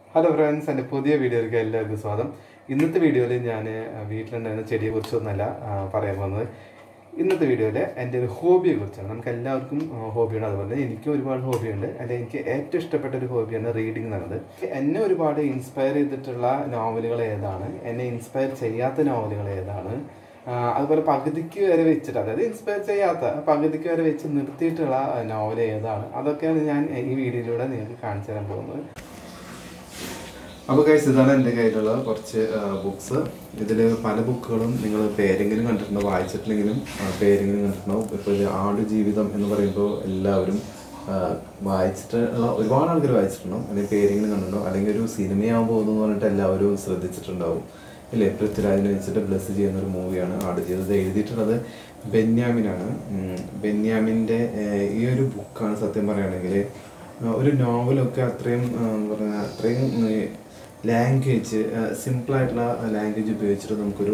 Hello friends എൻ്റെ പുതിയ വീഡിയോയിലേക്ക് എല്ലാവർക്കും സ്വാഗതം ഇന്നത്തെ വീഡിയോയിൽ ഞാൻ വീട്ടിലുണ്ടായിരുന്ന ചെടിയെ കുറിച്ചൊന്നല്ല ആ, പറയാൻ പോകുന്നത് ഇന്നത്തെ വീഡിയോയിൽ എൻ്റെ ഒരു ഹോബിയെ കുറിച്ചാണ് നമുക്ക് എല്ലാവർക്കും ഹോബിയാണ് അതുപോലെ തന്നെ എനിക്കും ഒരുപാട് ഹോബിയുണ്ട് അതിൽ എനിക്ക് ഏറ്റവും ഇഷ്ടപ്പെട്ട ഒരു ഹോബിയാണ് റീഡിംഗ് എന്നുള്ളത് എന്നെ ഒരുപാട് ഇൻസ്പയർ ചെയ്തിട്ടുള്ള നോവലുകൾ ഏതാണ് എന്നെ ഇൻസ്പയർ ചെയ്യാത്ത നോവലുകൾ ഏതാണ് ആ, അതുപോലെ പകുതിക്ക് വരെ വെച്ചിട്ട് അതായത് ഇൻസ്പയർ ചെയ്യാത്ത പകുതിക്ക് വരെ വെച്ച് നിർത്തിയിട്ടുള്ള നോവൽ ഏതാണ് അതൊക്കെയാണ് ഞാൻ ഈ വീഡിയോയിലൂടെ നിങ്ങൾക്ക് കാണിച്ചു തരാൻ പോകുന്നത് അപ്പോൾ കൈസ് ഇതാണ് എൻ്റെ കയ്യിലുള്ള കുറച്ച് ബുക്സ് ഇതിൽ പല ബുക്കുകളും നിങ്ങൾ പേരെങ്കിലും കണ്ടിട്ടുണ്ടോ വായിച്ചിട്ടില്ലെങ്കിലും ആ, പേരെങ്കിലും കണ്ടിട്ടുണ്ടാവും ഇപ്പോൾ ഇത് ആട് ജീവിതം എന്ന് പറയുമ്പോൾ എല്ലാവരും ആ, വായിച്ചിട്ടുള്ള ഒരുപാട് ആൾക്കാർ വായിച്ചിട്ടുണ്ടാവും അല്ലെങ്കിൽ പേരെങ്കിലും കണ്ടിട്ടുണ്ടോ അല്ലെങ്കിൽ ഒരു സിനിമയാകാൻ പോകുന്നു എന്ന് പറഞ്ഞിട്ട് എല്ലാവരും ശ്രദ്ധിച്ചിട്ടുണ്ടാവും ഇല്ലേ പൃഥ്വിരാജിനെ വെച്ചിട്ട് ബ്ലസ് ചെയ്യുന്ന ഒരു മൂവിയാണ് ആട് ജീവിതം എഴുതിയിട്ടുള്ളത് ബെന്യാമിനാണ് ഉം, ബെന്യാമിൻ്റെ ഏഹ്, ഈ ഒരു ബുക്കാണ് സത്യം പറയുകയാണെങ്കിൽ ഒരു നോവലൊക്കെ അത്രയും ആ, എന്താ പറയുക അത്രയും ലാംഗ്വേജ് സിമ്പിളായിട്ടുള്ള ലാംഗ്വേജ് ഉപയോഗിച്ചിട്ട് നമുക്കൊരു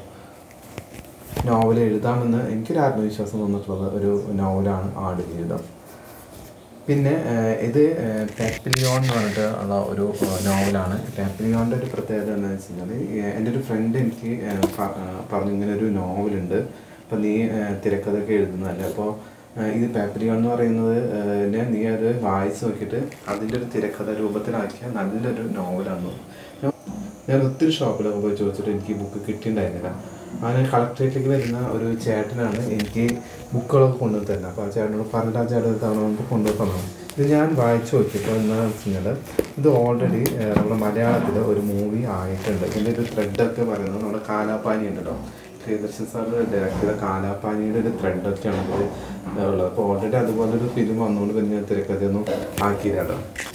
നോവൽ എഴുതാമെന്ന് എനിക്കൊരു ആത്മവിശ്വാസം തോന്നിട്ടുള്ളത് ഒരു നോവലാണ് ആട് ജീവിതം പിന്നെ ഏഹ്, ഇത് ഏഹ്, പാപ്പിലിയോൺ എന്ന് പറഞ്ഞിട്ട് ഉള്ള ഒരു ഏഹ്, നോവലാണ് പാപ്പിലിയോണിൻ്റെ ഒരു പ്രത്യേകത എന്താണെന്ന് വെച്ച് കഴിഞ്ഞാൽ ഏഹ്, എൻ്റെ ഒരു ഫ്രണ്ട് എനിക്ക് ഏഹ്, പ- ഏഹ്, പറഞ്ഞു ഇങ്ങനെ ഒരു നോവലുണ്ട് അപ്പം നീ ഏഹ്, തിരക്കഥയൊക്കെ എഴുതുന്നതല്ലേ അപ്പോൾ ഏഹ്, ഇത് പാപ്പിലിയോൺ എന്ന് പറയുന്നത് ഏഹ്, നെ നീ അത് വായിച്ച് നോക്കിയിട്ട് അതിൻ്റെ ഒരു തിരക്കഥ രൂപത്തിലാക്കിയ നല്ലൊരു നോവലാണ് ഞാൻ ഒത്തിരി ഷോപ്പിലൊക്കെ പോയി ചോദിച്ചിട്ട് എനിക്ക് ഈ ബുക്ക് കിട്ടിയിട്ടുണ്ടായിരുന്നില്ല അങ്ങനെ കളക്ടറേറ്റിലേക്ക് വരുന്ന ഒരു ചേട്ടനാണ് എനിക്ക് ബുക്കുകളൊക്കെ കൊണ്ടുവന്ന് തരുന്നത് അപ്പോൾ ആ ചേട്ടനോട് പറഞ്ഞിട്ട് ആ ചേട്ടൻ ഒരു തവണ നമുക്ക് കൊണ്ടുവന്ന് തന്നു ഇത് ഞാൻ വായിച്ചു നോക്കിയപ്പോൾ എന്താണെന്ന് വെച്ച് കഴിഞ്ഞാൽ ഇത് ഓൾറെഡി നമ്മുടെ മലയാളത്തിൽ ഒരു മൂവി ആയിട്ടുണ്ട് ഇതിൻ്റെ ഒരു ത്രെഡൊക്കെ പറയുന്നത് നമ്മുടെ കാലാപ്പാനി ഉണ്ട് കേട്ടോ പ്രിയദർശൻ സാർ ഡയറക്റ്റ് ചെയ്ത കാലാപ്പാനിയുടെ ഒരു ത്രെഡൊക്കെയാണ് ഇത് ഉള്ളത് അപ്പോൾ ഓൾറെഡി അതുപോലെ ഒരു ഫിലിം വന്നുകൊണ്ട് പിന്നെ ഞാൻ തിരക്കഥയൊന്നും ആക്കിയില്ല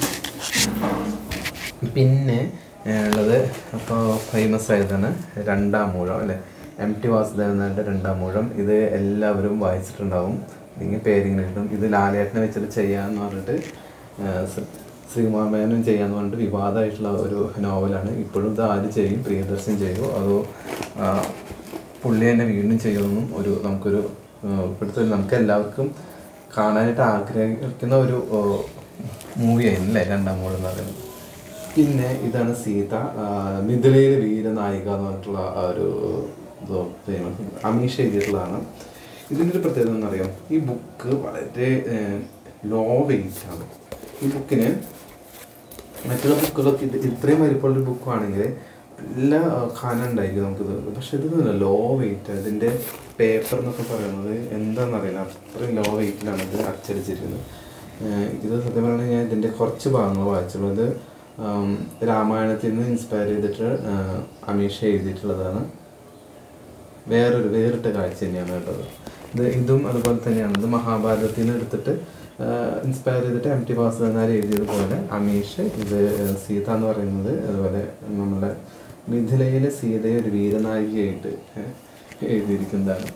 പിന്നെ ഏഹ്, ഉള്ളത് അപ്പോൾ ഫേമസ് ആയതാണ് രണ്ടാം മൂഴം അല്ലേ എം ടി വാസുദേവൻ നായരുടെ രണ്ടാം മൂഴം ഇത് എല്ലാവരും വായിച്ചിട്ടുണ്ടാവും നിങ്ങൾ പേരിങ്ങനെ കിട്ടും ഇത് ലാലേട്ടനെ വെച്ചിട്ട് ചെയ്യാന്ന് പറഞ്ഞിട്ട് ഏഹ്, ശ്രീ- ശ്രീമാമേനും ചെയ്യാന്ന് പറഞ്ഞിട്ട് വിവാദമായിട്ടുള്ള ഒരു നോവലാണ് ഇപ്പോഴും ഇത് ആര് ചെയ്യും പ്രിയദർശൻ ചെയ്യുമോ അതോ ആ, പുള്ളി തന്നെ വീണ്ടും ചെയ്യുമെന്നും ഒരു നമുക്കൊരു ഏഹ്, ഇപ്പോഴത്തെ നമുക്ക് എല്ലാവർക്കും കാണാനായിട്ട് ആഗ്രഹിക്കുന്ന ഒരു മൂവിയായിരുന്നു അല്ലേ രണ്ടാം മൂഴം എന്ന് പറയുന്നത് പിന്നെ ഇതാണ് സീത ആ, മിഥിലയിലെ വീരനായിക എന്ന് പറഞ്ഞിട്ടുള്ള ആ ഒരു ഇത് famous. അമീഷ എഴുതിയിട്ടുള്ളതാണ് ഇതിൻ്റെ ഒരു പ്രത്യേകത എന്നറിയാം ഈ ബുക്ക് വളരെ ലോ വെയിറ്റ് ആണ് ഈ ബുക്കിന് മറ്റുള്ള ബുക്കുകളൊക്കെ ഇത് ഇത്രയും വലിപ്പമുള്ള ഒരു ബുക്കാണെങ്കിൽ നല്ല ഖാന ഉണ്ടായിരിക്കും നമുക്കിത് പക്ഷെ ഇത് ലോ വെയിറ്റ് ഇതിൻ്റെ പേപ്പർ എന്നൊക്കെ പറയുന്നത് എന്താണെന്നറിയില്ല അത്രയും ലോ വെയിറ്റിലാണ് ഇത് അച്ചടിച്ചിരിക്കുന്നത് ഏഹ് ഇത് സത്യം പറഞ്ഞാൽ ഞാൻ ഇതിൻ്റെ കുറച്ച് ഭാഗങ്ങൾ വായിച്ചുള്ളത് ആം, രാമായണത്തിൽ നിന്ന് ഇൻസ്പയർ ചെയ്തിട്ട് ആഹ്, അമീഷ എഴുതിയിട്ടുള്ളതാണ് വേറൊരു വേറിട്ട കാഴ്ച തന്നെയാണ് കേട്ടത് ഇത് ഇതും അതുപോലെ തന്നെയാണ് ഇത് മഹാഭാരതത്തിൽ നിന്ന് എടുത്തിട്ട് ഇൻസ്പയർ ചെയ്തിട്ട് എം ടി വാസുദേവനാർ എഴുതിയതുപോലെ അമീഷ് ഇത് സീത എന്ന് പറയുന്നത് അതുപോലെ നമ്മുടെ മിഥിലയിലെ സീതയെ ഒരു വീരനായികയായിട്ട് ഏഹ്, എഴുതിയിരിക്കുന്നതാണ്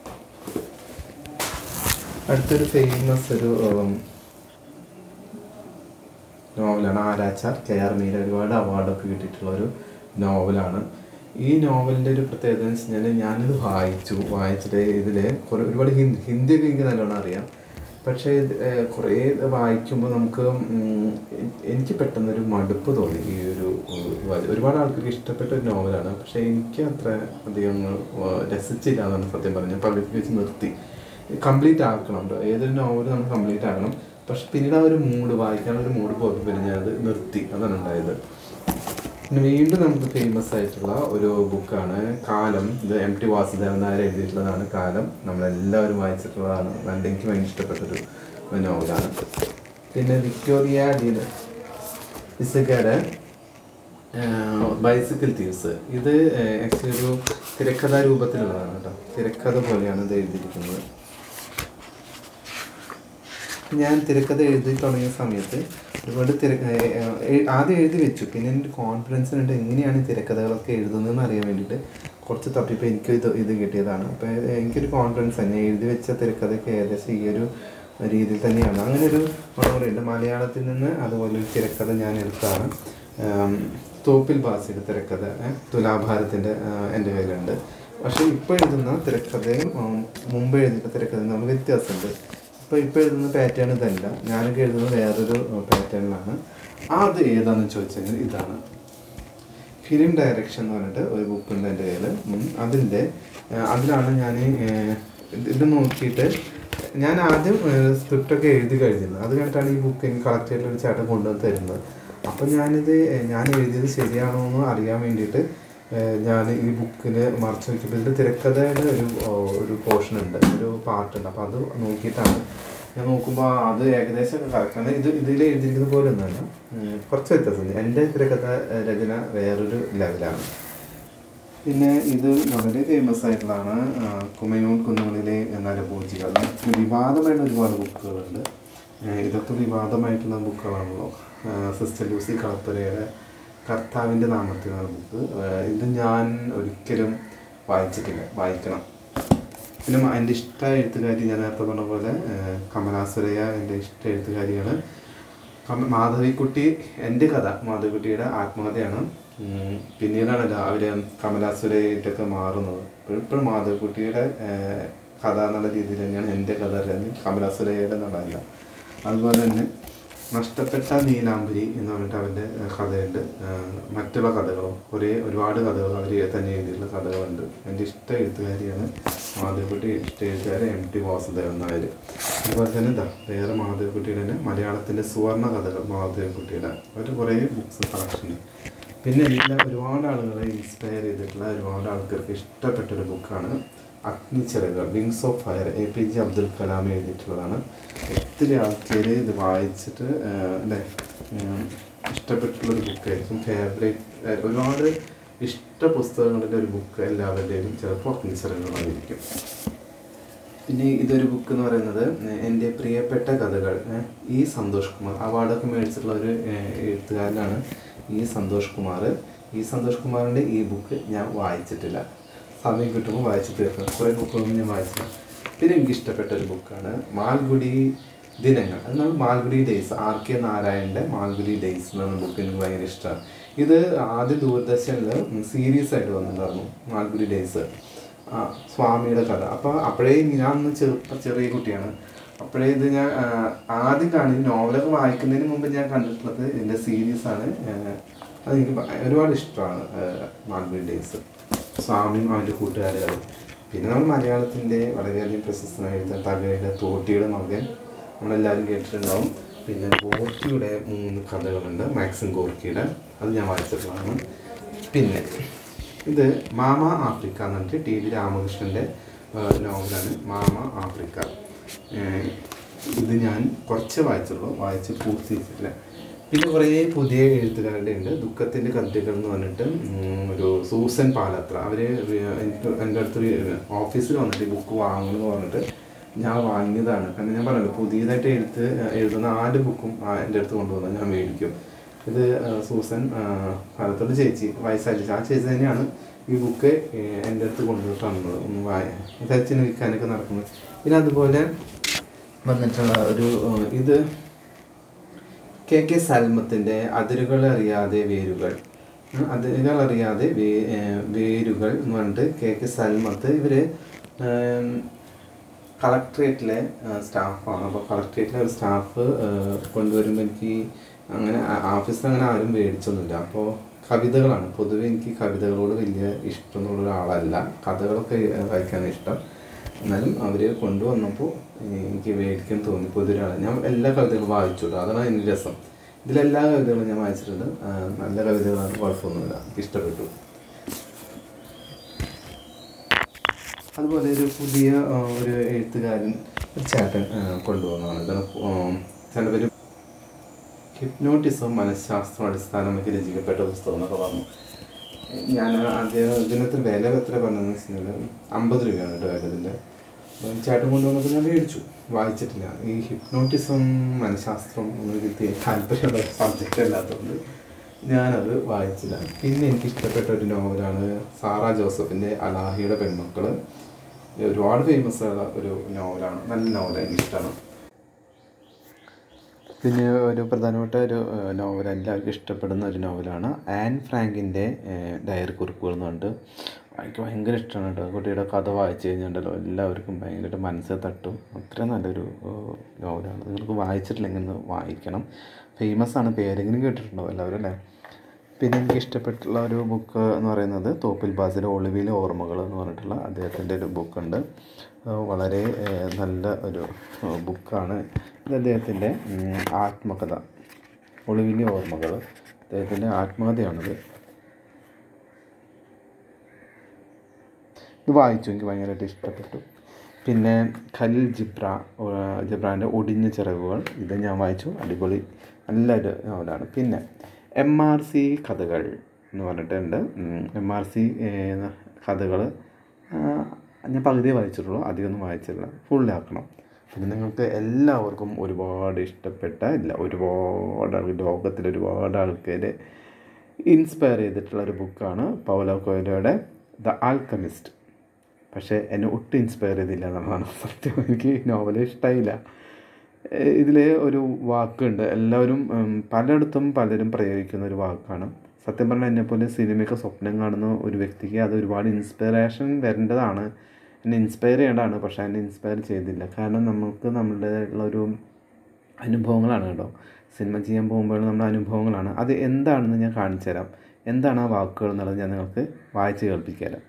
അടുത്തൊരു ഫേമസ് ഒരു ഉം, നോവലാണ് ആരാച്ചാർ കെ ആർ മീര ഒരുപാട് അവാർഡൊക്കെ കിട്ടിയിട്ടുള്ള ഒരു നോവലാണ് ഈ നോവലിൻ്റെ ഒരു പ്രത്യേകത എന്ന് വെച്ച് കഴിഞ്ഞാൽ ഞാനിത് വായിച്ചു വായിച്ചിട്ട് ഇതിൽ കുറേ ഒരുപാട് ഹിന്ദി ഹിന്ദിയൊക്കെ എനിക്ക് നല്ലോണം അറിയാം പക്ഷേ ഇത് ഏഹ്, കുറേ ഇത് വായിക്കുമ്പോൾ നമുക്ക് ഉം, എ- എനിക്ക് പെട്ടെന്നൊരു മടുപ്പ് തോന്നി ഈ ഒരു ഉം, വായി- ഒരുപാട് ആൾക്കാർക്ക് ഇഷ്ടപ്പെട്ട ഒരു നോവലാണ് പക്ഷേ എനിക്ക് അത്ര അധികം ഏഹ്, രസിച്ചില്ല എന്നാണ് സത്യം പറഞ്ഞത് പകുതി വെച്ച് നിർത്തി കംപ്ലീറ്റ് ആക്കണം ട്ടോ. ഏതൊരു നോവൽ നമ്മൾ കംപ്ലീറ്റ് ആക്കണം പക്ഷെ പിന്നീട് ആ ഒരു മൂഡ് വായിക്കാനുള്ള ഒരു മൂഡ് പോയപ്പോൾ പിന്നെ ഞാനത് നിർത്തി അതാണ് ഉണ്ടായത് പിന്നെ വീണ്ടും നമുക്ക് ഫേമസ് ആയിട്ടുള്ള ഒരു ബുക്കാണ് കാലം ഇത് എം ടി വാസുദേവൻ നായർ എഴുതിയിട്ടുള്ളതാണ് കാലം നമ്മളെല്ലാവരും വായിച്ചിട്ടുള്ളതാണ് നല്ല എനിക്ക് ഭയങ്കര ഇഷ്ടപ്പെട്ടൊരു നോവലാണ് പിന്നെ വിക്ടോറിയ ഡി ഇസഗയുടെ ബൈസിക്കിൾ തീവ്സ് ഇത് ആക്ച്വലി ഒരു തിരക്കഥാ രൂപത്തിലുള്ളതാണ് കേട്ടോ തിരക്കഥ പോലെയാണ് ഇത് എഴുതിയിരിക്കുന്നത് ഞാൻ തിരക്കഥ എഴുതി തുടങ്ങിയ സമയത്ത് ഒരുപാട് തിര ഏ- ഏ- ആദ്യം എഴുതി വെച്ചു പിന്നെ എൻ്റെ കോൺഫിഡൻസ് ഉണ്ട് എങ്ങനെയാണ് ഈ തിരക്കഥകളൊക്കെ എഴുതുന്നതെന്ന് അറിയാൻ വേണ്ടിയിട്ട് കുറച്ച് തപ്പിയപ്പോൾ എനിക്ക് ഇത് ഇത് കിട്ടിയതാണ് അപ്പോൾ എനിക്കൊരു കോൺഫിഡൻസ് തന്നെ എഴുതി വെച്ച തിരക്കഥയൊക്കെ ഏകദേശം ഈ ഒരു രീതിയിൽ തന്നെയാണ് അങ്ങനെ ഒരു ഉണ്ട് മലയാളത്തിൽ നിന്ന് അതുപോലെ ഒരു തിരക്കഥ ഞാൻ എടുത്താണ് ആം, തോപ്പിൽ ബാസിയുടെ തിരക്കഥ ഏ, തുലാഭാരത്തിൻ്റെ ആ, എൻ്റെ കയ്യിലുണ്ട് പക്ഷേ ഇപ്പോൾ എഴുതുന്ന തിരക്കഥയും ഉം, മുമ്പ് എഴുതിയ തിരക്കഥയും തമ്മിൽ വ്യത്യാസമുണ്ട് ഇപ്പോൾ ഇപ്പോൾ എഴുതുന്ന പാറ്റേൺ ഇതല്ല ഞാനൊക്കെ എഴുതുന്നത് വേറൊരു പാറ്റേണിലാണ് അത് ഏതാണെന്ന് ചോദിച്ചാൽ ഇതാണ് ഫിലിം ഡയറക്ഷൻ എന്ന് പറഞ്ഞിട്ട് ഒരു ബുക്ക് ഉണ്ട് എൻ്റെ കയ്യിൽ അതിൻ്റെ അതിലാണ് ഞാൻ ഇത് നോക്കിയിട്ട് ഞാൻ ആദ്യം സ്ക്രിപ്റ്റൊക്കെ എഴുതി കഴിഞ്ഞിരുന്നത് അത് കഴിഞ്ഞിട്ടാണ് ഈ ബുക്ക് എനിക്ക് കളക്ട് ഒരു ചേട്ടൻ കൊണ്ടുവന്ന് തരുന്നത് അപ്പം ഞാനിത് ഏഹ്, ഞാൻ എഴുതിയത് ശരിയാണോ എന്ന് അറിയാൻ വേണ്ടിയിട്ട് ഏഹ്, ഞാൻ ഈ ബുക്കിൽ മറച്ചു നോക്കിയപ്പോൾ ഇതിൽ തിരക്കഥയുടെ ഒരു ഓ, ഒരു പോർഷൻ ഉണ്ട് ഒരു പാർട്ടുണ്ട് അപ്പോൾ അത് നോക്കിയിട്ടാണ് ഞാൻ നോക്കുമ്പോൾ അത് ഏകദേശം കറക്റ്റാണ് ഇത് ഇതിൽ എഴുതിയിരിക്കുന്ന പോലെ ഒന്നുമല്ല ഉം, കുറച്ച് വ്യത്യാസമുണ്ട് എൻ്റെ തിരക്കഥ ഏഹ്, രചന വേറൊരു ലെവലാണ് പിന്നെ ഇത് വളരെ ഫേമസ് ആയിട്ടുള്ളതാണ് ആ, കുമയൂൺ കുന്നുകളിലെ നരഭോജികൾ വിവാദമായിട്ട് ഒരുപാട് ബുക്കുകളുണ്ട് ഏഹ്, ഇതൊക്കെ വിവാദമായിട്ടുള്ള ബുക്കുകളാണല്ലോ ആ, സിസ്റ്റർ ലൂസി കളപ്പുരയുടെ കർത്താവിൻ്റെ നാമത്തിൽ എന്ന ബുക്ക് ഏഹ്, ഇത് ഞാൻ ഒരിക്കലും വായിച്ചിട്ടില്ല വായിക്കണം പിന്നെ മ- എൻ്റെ ഇഷ്ട എഴുത്തുകാരി ഞാൻ നേരത്തെ പറഞ്ഞ പോലെ ഏഹ്, കമലാസുരയ്യ എൻ്റെ ഇഷ്ട എഴുത്തുകാരിയാണ് കമ- മാധവിക്കുട്ടി എൻ്റെ കഥ മാധവിക്കുട്ടിയുടെ ആത്മകഥയാണ് ഉം, പിന്നീടാണ് അവർ കമലാസുരയായിട്ടൊക്കെ മാറുന്നത് ഇപ്പോഴും മാധവിക്കുട്ടിയുടെ ഏഹ്, കഥ എന്നുള്ള രീതിയിൽ തന്നെയാണ് എൻ്റെ കഥ അല്ലെങ്കിൽ കമലാസുരയുടെ എന്നുള്ളതല്ല അതുപോലെ തന്നെ നഷ്ടപ്പെട്ട നീലാംബരി എന്ന് പറഞ്ഞിട്ട് അവൻ്റെ ഏഹ്, കഥയുണ്ട് ഏഹ്, മറ്റുള്ള കഥകളും ഒരേ ഒരുപാട് കഥകൾ അവർ തന്നെ എഴുതിയിട്ടുള്ള കഥകളുണ്ട് എൻ്റെ ഇഷ്ട എഴുത്തുകാരിയാണ് മാധവിക്കുട്ടി ഇഷ്ട എഴുത്തുകാരൻ എം ടി വാസുദേവൻ നായർ അതുപോലെ തന്നെ എന്താ വേറെ മാധവിക്കുട്ടിയുടെ തന്നെ മലയാളത്തിൻ്റെ സുവർണ്ണ കഥകൾ മാധവിക്കുട്ടിയുടെ അവർ കുറേ ബുക്സ് കളക്ഷൻ പിന്നെ എല്ലാ ഒരുപാട് ആളുകളെ ഇൻസ്പയർ ചെയ്തിട്ടുള്ള ഒരുപാട് ആൾക്കാർക്ക് ഇഷ്ടപ്പെട്ട ഒരു ബുക്കാണ് അഗ്നിച്ചിറകൾ wings of fire A P J Abdul Kalam എഴുതിയിട്ടുള്ളതാണ് ഒത്തിരി ആൾക്കാർ ഇത് വായിച്ചിട്ട് ആഹ്, അല്ലേ ഉം, ഇഷ്ടപ്പെട്ടുള്ളൊരു ബുക്കായിരിക്കും ഫേവറേറ്റ് ഒരുപാട് ഇഷ്ട പുസ്തകങ്ങളുടെ ഒരു ബുക്ക് എല്ലാവരുടെയും ചിലപ്പോൾ അഗ്നിച്ചിറകളായിരിക്കും പിന്നെ ഇതൊരു ബുക്ക് എന്ന് പറയുന്നത് എൻ്റെ പ്രിയപ്പെട്ട കഥകൾ ഏഹ്, ഈ സന്തോഷ് കുമാർ അവാർഡൊക്കെ മേടിച്ചിട്ടുള്ള ഒരു ഏഹ്, എഴുത്തുകാരനാണ് ഈ സന്തോഷ് കുമാർ ഈ സന്തോഷ് കുമാറിൻ്റെ ഈ ബുക്ക് ഞാൻ വായിച്ചിട്ടില്ല സമയം കിട്ടുമ്പോൾ വായിച്ച് തീർക്കണം കുറേ ബുക്കുകളൊന്നും ഞാൻ വായിച്ചില്ല പിന്നെ എനിക്ക് ഇഷ്ടപ്പെട്ട ഒരു ബുക്കാണ് മാൽഗുഡി ദിനങ്ങൾ അത് നമ്മൾ മാൽഗുഡി ഡേയ്സ് ആർ കെ നാരായണൻ്റെ മാൽഗുഡി ഡേയ്സ് എന്ന ബുക്ക് എനിക്ക് ഭയങ്കര ഇഷ്ടമാണ് ഇത് ആദ്യ ദൂരദർശനിൽ സീരീസ് ആയിട്ട് വന്നിട്ടുണ്ടായിരുന്നു മാൽഗുഡി ഡേയ്സ് ആ സ്വാമിയുടെ കഥ അപ്പോൾ അപ്പോഴേ ഞാൻ അന്ന് ചെറുപ്പ ചെറിയ കുട്ടിയാണ് അപ്പോഴേ ഇത് ഞാൻ ആ, ആദ്യം കാണി നോവലൊക്കെ വായിക്കുന്നതിന് മുമ്പ് ഞാൻ കണ്ടിട്ടുള്ളത് ഇതിൻ്റെ സീരീസാണ് അത് എനിക്ക് ഭ- ഒരുപാട് ഇഷ്ടമാണ് മാൽബി ഡേയ്സ് സ്വാമിയും അവൻ്റെ കൂട്ടുകാരുകളും പിന്നെ നമ്മൾ മലയാളത്തിൻ്റെ വളരെയധികം പ്രശസ്തനായ എഴുതാൻ തകഴിയുടെ തോട്ടിയുടെ മകൻ നമ്മളെല്ലാവരും കേട്ടിട്ടുണ്ടാവും പിന്നെ ഗോർക്കിയുടെ മൂന്ന് കഥകളുണ്ട് മാക്സിം ഗോർക്കിയുടെ അത് ഞാൻ വായിച്ചിട്ടുള്ളതാണ് പിന്നെ ഇത് മാമ ആഫ്രിക്ക എന്ന് പറഞ്ഞിട്ട് ടി വി രാമകൃഷ്ണൻ്റെ നോവലാണ് മാമ ആഫ്രിക്ക ഏഹ് ഇത് ഞാൻ കുറച്ച് വായിച്ചുള്ളൂ വായിച്ച് പൂർത്തീകരിച്ചിട്ടില്ല പിന്നെ കുറേ പുതിയ എഴുത്തുകാരുടെ ഉണ്ട് ദുഃഖത്തിൻ്റെ കഥകൾ എന്ന് പറഞ്ഞിട്ട് ഉം, ഒരു സൂസൻ പാലത്ര അവർ എനിക്ക് എൻ്റെ അടുത്തൊരു ഓഫീസിൽ വന്നിട്ട് ഈ ബുക്ക് വാങ്ങണമെന്ന് പറഞ്ഞിട്ട് ഞാൻ വാങ്ങിയതാണ് കാരണം ഞാൻ പറഞ്ഞല്ലോ പുതിയതായിട്ട് എഴുത്ത് എഴുതുന്ന ആര് ബുക്കും ആ എൻ്റെ അടുത്ത് കൊണ്ടുവന്നാൽ ഞാൻ മേടിക്കും ഇത് ആ, സൂസൻ ആ, പാലത്തോട് ചേച്ചി വയസ്സായ ചേച്ചി ആ ചേച്ചി തന്നെയാണ് ഈ ബുക്ക് എൻ്റെ അടുത്ത് കൊണ്ടുവന്ന് തന്നത് ഒന്ന് വായ തച്ചിന് വിൽക്കാനൊക്കെ നടക്കുന്നത് പിന്നെ അതുപോലെ വന്നിട്ടുള്ള ഒരു ആ, ഇത് കെ കെ സൽമത്തിൻ്റെ അതിരുകൾ അറിയാതെ വേരുകൾ ഉം, അതിരുകൾ അറിയാതെ വേ ഏ, വേരുകൾ എന്ന് പറഞ്ഞിട്ട് കെ കെ സൽമത്ത് ഇവർ കളക്ട്രേറ്റിലെ സ്റ്റാഫാണ് അപ്പോൾ കളക്ട്രേറ്റിലെ ഒരു സ്റ്റാഫ് കൊണ്ടുവരുമ്പോൾ എനിക്ക് അങ്ങനെ ഓഫീസിൽ അങ്ങനെ ആരും മേടിച്ചൊന്നുമില്ല അപ്പോൾ കവിതകളാണ് പൊതുവെ എനിക്ക് കവിതകളോട് വലിയ ഇഷ്ടമുള്ള ഒരാളല്ല കഥകളൊക്കെ വായിക്കാൻ ഇഷ്ടം എന്നാലും അവർ കൊണ്ടുവന്നപ്പോൾ എനിക്ക് മേടിക്കാൻ തോന്നി പൊതുവെ ഞാൻ എല്ലാ കവിതകളും വായിച്ചുള്ളൂ അതാണ് എൻ്റെ രസം ഇതിലെല്ലാ കവിതകളും ഞാൻ വായിച്ചിട്ടുണ്ട് ആ, നല്ല കവിതകളാണ് കുഴപ്പമൊന്നുമില്ല എനിക്ക് ഇഷ്ടപ്പെട്ടു അതുപോലെ ഒരു പുതിയ ആ, ഒരു എഴുത്തുകാരൻ ഒരു ചേട്ടൻ ആ, കൊണ്ടുവന്നതാണ് ഇതാണ് ചേട്ടൻ്റെ പേര് ഹിപ്നോട്ടിസം മനഃശാസ്ത്രം അടിസ്ഥാനമാക്കി രചിക്കപ്പെട്ട പുസ്തകം എന്നൊക്കെ പറഞ്ഞു ഞാൻ ആദ്യം ഇതിനത്ര വില എത്ര പറഞ്ഞതെന്ന് വെച്ചിട്ടുണ്ടെങ്കിൽ അമ്പത് രൂപയാണ് കേട്ടോ വില ഇതിൻ്റെ അപ്പം ചേട്ടൻ കൊണ്ടുവന്നപ്പോൾ ഞാൻ മേടിച്ചു വായിച്ചിട്ടില്ല ഈ ഹിപ്നോട്ടിസം മനഃശാസ്ത്രം ഒന്നും എനിക്ക് താല്പര്യമുള്ള സബ്ജക്റ്റ് അല്ലാത്തതുകൊണ്ട് ഞാനത് വായിച്ചില്ല പിന്നെ എനിക്ക് ഇഷ്ടപ്പെട്ട ഒരു നോവലാണ് സാറ ജോസഫിൻ്റെ അലാഹിയുടെ പെൺമക്കൾ ഒരുപാട് ഫേമസ് ആയ ഒരു നോവലാണ് നല്ല നോവൽ എനിക്ക് ഇഷ്ടമാണ് പിന്നെ ഒരു പ്രധാനപ്പെട്ട ഒരു ഏഹ്, നോവൽ എല്ലാവർക്കും ഇഷ്ടപ്പെടുന്ന ഒരു നോവലാണ് ആൻ ഫ്രാങ്കിൻ്റെ ഏഹ്, ഡയറി കുറിപ്പുകൾ എന്ന് പറഞ്ഞിട്ട് എനിക്ക് ഭയങ്കര ഇഷ്ടമാണ് കേട്ടോ കുട്ടിയുടെ കഥ വായിച്ചു കഴിഞ്ഞിട്ടുണ്ടല്ലോ എല്ലാവർക്കും ഭയങ്കരമായിട്ട് മനസ്സിൽ തട്ടും അത്രയും നല്ലൊരു ഏഹ്, നോവലാണ് നിങ്ങൾക്ക് വായിച്ചിട്ടില്ലെങ്കിൽ ഒന്ന് വായിക്കണം ഫേമസ് ആണ് പേരെങ്കിലും കേട്ടിട്ടുണ്ടോ എല്ലാവരും അല്ലേ പിന്നെ എനിക്ക് ഇഷ്ടപ്പെട്ടുള്ള ഒരു ബുക്ക് എന്ന് പറയുന്നത് തോപ്പിൽ ബാസിലെ ഒളിവിലെ ഓർമ്മകൾ എന്ന് പറഞ്ഞിട്ടുള്ള അദ്ദേഹത്തിൻ്റെ ഒരു ബുക്കുണ്ട് അത് വളരെ ഏഹ്, നല്ല ഒരു ഏഹ്, ബുക്കാണ് ഇത് അദ്ദേഹത്തിൻ്റെ ഉം, ആത്മകഥ ഒളിവിലെ ഓർമ്മകൾ അദ്ദേഹത്തിൻ്റെ ആത്മകഥയാണിത് ഇത് വായിച്ചു എനിക്ക് ഭയങ്കരമായിട്ട് ഇഷ്ടപ്പെട്ടു പിന്നെ ഖലിൽ ജിബ്ര ഏഹ് ജിബ്രാൻ്റെ ഒടിഞ്ഞ ചിറകുകൾ ഇത് ഞാൻ വായിച്ചു അടിപൊളി നല്ലൊരു നോവലാണ് പിന്നെ എം ആർ സി കഥകൾ എന്ന് പറഞ്ഞിട്ടുണ്ട് എം ആർ സി കഥകൾ ഞാൻ പകുതിയെ വായിച്ചിട്ടുള്ളൂ അധികമൊന്നും വായിച്ചിട്ടില്ല ഫുള്ളാക്കണം പിന്നെ നിങ്ങൾക്ക് എല്ലാവർക്കും ഒരുപാട് ഇഷ്ടപ്പെട്ട ഇല്ല ഒരുപാട് ആൾ ലോകത്തിൽ ഒരുപാട് ആൾക്കാർ ഇൻസ്പയർ ചെയ്തിട്ടുള്ള ഒരു ബുക്കാണ് പൗലോ കൊയ്ലോയുടെ ദ ആൽക്കമിസ്റ്റ് പക്ഷേ എന്നെ ഒട്ടും ഇൻസ്പയർ ചെയ്തില്ല എന്നുള്ളതാണ് സത്യം എനിക്ക് നോവൽ ഇഷ്ടമായില്ല ഇതിൽ ഒരു വാക്കുണ്ട് എല്ലാവരും ഉം, പലയിടത്തും പലരും പ്രയോഗിക്കുന്ന ഒരു വാക്കാണ് സത്യം പറഞ്ഞാൽ എന്നെപ്പോലെ സിനിമയൊക്കെ സ്വപ്നം കാണുന്ന ഒരു വ്യക്തിക്ക് അത് ഒരുപാട് ഇൻസ്പിറേഷൻ വരേണ്ടതാണ് എന്നെ ഇൻസ്പയർ ചെയ്യേണ്ടതാണ് പക്ഷേ എന്നെ ഇൻസ്പയർ ചെയ്തില്ല കാരണം നമുക്ക് നമ്മളുടേതായിട്ടുള്ള ഒരു അനുഭവങ്ങളാണ് കേട്ടോ സിനിമ ചെയ്യാൻ പോകുമ്പോൾ നമ്മുടെ അനുഭവങ്ങളാണ് അത് എന്താണെന്ന് ഞാൻ കാണിച്ചു തരാം എന്താണ് ആ വാക്കുകൾ എന്നുള്ളത് ഞാൻ നിങ്ങൾക്ക് വായിച്ച് കേൾപ്പിച്ചു തരാം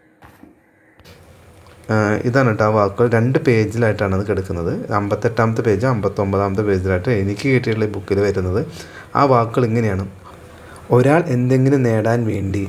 ഇതാണ് കേട്ടോ ആ വാക്കുകൾ രണ്ട് പേജിലായിട്ടാണ് അത് കിടക്കുന്നത് അമ്പത്തെട്ടാമത്തെ പേജ് അമ്പത്തൊമ്പതാമത്തെ പേജിലായിട്ട് എനിക്ക് കിട്ടിയിട്ടുള്ള ഈ ബുക്കിൽ വരുന്നത് ആ വാക്കുകൾ ഇങ്ങനെയാണ് ഒരാൾ എന്തെങ്കിലും നേടാൻ വേണ്ടി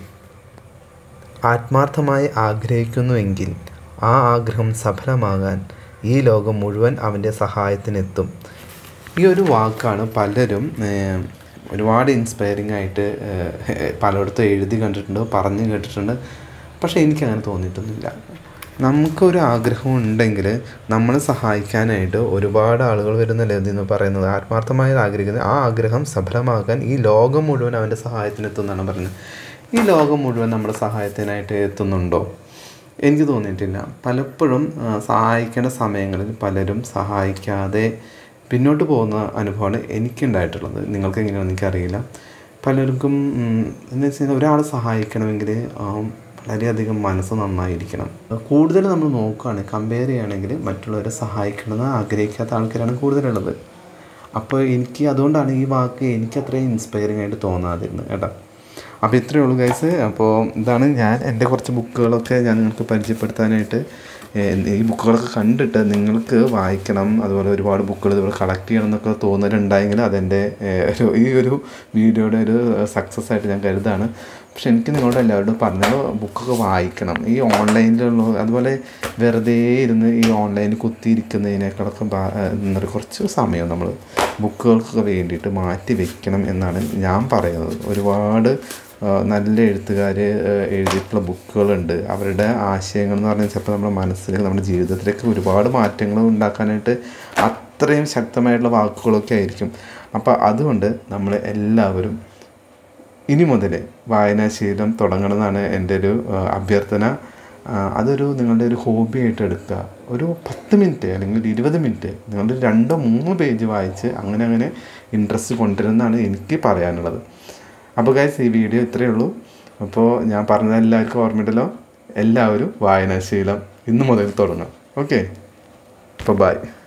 ആത്മാർത്ഥമായി ആഗ്രഹിക്കുന്നുവെങ്കിൽ ആ ആഗ്രഹം സഫലമാകാൻ ഈ ലോകം മുഴുവൻ അവൻ്റെ സഹായത്തിനെത്തും ഈ ഒരു വാക്കാണ് പലരും ഏഹ്, ഒരുപാട് ഇൻസ്പയറിംഗ് ആയിട്ട് ഏഹ്, പലയിടത്തും എഴുതി കണ്ടിട്ടുണ്ട് പറഞ്ഞു കേട്ടിട്ടുണ്ട് പക്ഷേ എനിക്കങ്ങനെ തോന്നിയിട്ടൊന്നുമില്ല നമുക്കൊരു ആഗ്രഹം ഉണ്ടെങ്കിൽ നമ്മളെ സഹായിക്കാനായിട്ട് ഒരുപാട് ആളുകൾ വരുന്നല്ലേ എന്ന് പറയുന്നത് ആത്മാർത്ഥമായി ആഗ്രഹിക്കുന്നത് ആ ആഗ്രഹം സഫലമാക്കാൻ ഈ ലോകം മുഴുവൻ അവൻ്റെ സഹായത്തിനെത്തും എന്നാണ് പറയുന്നത് ഈ ലോകം മുഴുവൻ നമ്മുടെ സഹായത്തിനായിട്ട് എത്തുന്നുണ്ടോ എനിക്ക് തോന്നിയിട്ടില്ല പലപ്പോഴും ആ, സഹായിക്കേണ്ട സമയങ്ങളിൽ പലരും സഹായിക്കാതെ പിന്നോട്ട് പോകുന്ന അനുഭവമാണ് എനിക്കുണ്ടായിട്ടുള്ളത് നിങ്ങൾക്ക് എങ്ങനെയാണെന്ന് എനിക്കറിയില്ല പലർക്കും ഉം, എന്ന് വെച്ച് കഴിഞ്ഞാൽ ഒരാളെ സഹായിക്കണമെങ്കിൽ ആ, വളരെയധികം മനസ്സ് നന്നായിരിക്കണം കൂടുതൽ നമ്മൾ നോക്കുകയാണെങ്കിൽ കമ്പയർ ചെയ്യുകയാണെങ്കിൽ മറ്റുള്ളവരെ സഹായിക്കണമെന്ന് ആഗ്രഹിക്കാത്ത ആൾക്കാരാണ് കൂടുതലുള്ളത് അപ്പോൾ എനിക്ക് അതുകൊണ്ടാണ് ഈ വാക്ക് എനിക്ക് അത്രയും ഇൻസ്പയറിംഗ് ആയിട്ട് തോന്നാതിരുന്നത് കേട്ടോ അപ്പോൾ ഇത്രയേ ഉള്ളൂ ഗൈസ് അപ്പോൾ ഇതാണ് ഞാൻ എൻ്റെ കുറച്ച് ബുക്കുകളൊക്കെ ഞാൻ നിങ്ങൾക്ക് പരിചയപ്പെടുത്താനായിട്ട് ഏഹ്, ഈ ബുക്കുകളൊക്കെ കണ്ടിട്ട് നിങ്ങൾക്ക് വായിക്കണം അതുപോലെ ഒരുപാട് ബുക്കുകൾ ഇതുപോലെ കളക്ട് ചെയ്യണം എന്നൊക്കെ തോന്നലുണ്ടായെങ്കിൽ അതെൻ്റെ ഏഹ്, ഒരു ഈ ഒരു വീഡിയോയുടെ ഒരു സക്സസ് ആയിട്ട് ഞാൻ കരുതാണ് പക്ഷെ എനിക്ക് നിങ്ങളോട് എല്ലാവരോടും പറഞ്ഞത് ബുക്കൊക്കെ വായിക്കണം ഈ ഓൺലൈനിലുള്ള അതുപോലെ വെറുതെ ഇരുന്ന് ഈ ഓൺലൈനിൽ കുത്തിയിരിക്കുന്നതിനേക്കാളൊക്കെ ബാ- ഏഹ്, എന്താ പറയുക കുറച്ച് സമയം നമ്മൾ ബുക്കുകൾക്കൊക്കെ വേണ്ടിയിട്ട് മാറ്റി വെക്കണം എന്നാണ് ഞാൻ പറയുന്നത് ഒരുപാട് ആ, നല്ല എഴുത്തുകാർ എഴുതിയിട്ടുള്ള ബുക്കുകളുണ്ട് അവരുടെ ആശയങ്ങൾ എന്ന് പറഞ്ഞാൽ ചിലപ്പോൾ നമ്മുടെ മനസ്സിലേക്ക് നമ്മുടെ ജീവിതത്തിലേക്ക് ഒരുപാട് മാറ്റങ്ങൾ ഉണ്ടാക്കാനായിട്ട് അത്രയും ശക്തമായിട്ടുള്ള വാക്കുകളൊക്കെ ആയിരിക്കും അപ്പോൾ അതുകൊണ്ട് നമ്മൾ എല്ലാവരും ഇനി മുതൽ വായനാശീലം തുടങ്ങണമെന്നാണ് എൻ്റെ ഒരു ആ, അഭ്യർത്ഥന ആ, അതൊരു നിങ്ങളുടെ ഒരു ഹോബി ആയിട്ട് എടുക്കുക ഒരു പത്ത് മിനിറ്റ് അല്ലെങ്കിൽ ഒരു ഇരുപത് മിനിറ്റ് നിങ്ങളുടെ രണ്ടോ മൂന്നോ പേജ് വായിച്ച് അങ്ങനെ അങ്ങനെ ഇൻട്രസ്റ്റ് കൊണ്ടുവരുന്നതാണ് എനിക്ക് പറയാനുള്ളത് അപ്പോൾ ഗൈസ് ഈ വീഡിയോ ഇത്രയേ ഉള്ളൂ അപ്പോൾ ഞാൻ പറഞ്ഞത് എല്ലാവർക്കും ഓർമ്മയുണ്ടല്ലോ എല്ലാവരും വായനാശീലം ഇന്ന് മുതൽ തുടങ്ങാം ഓക്കെ അപ്പോൾ ബൈ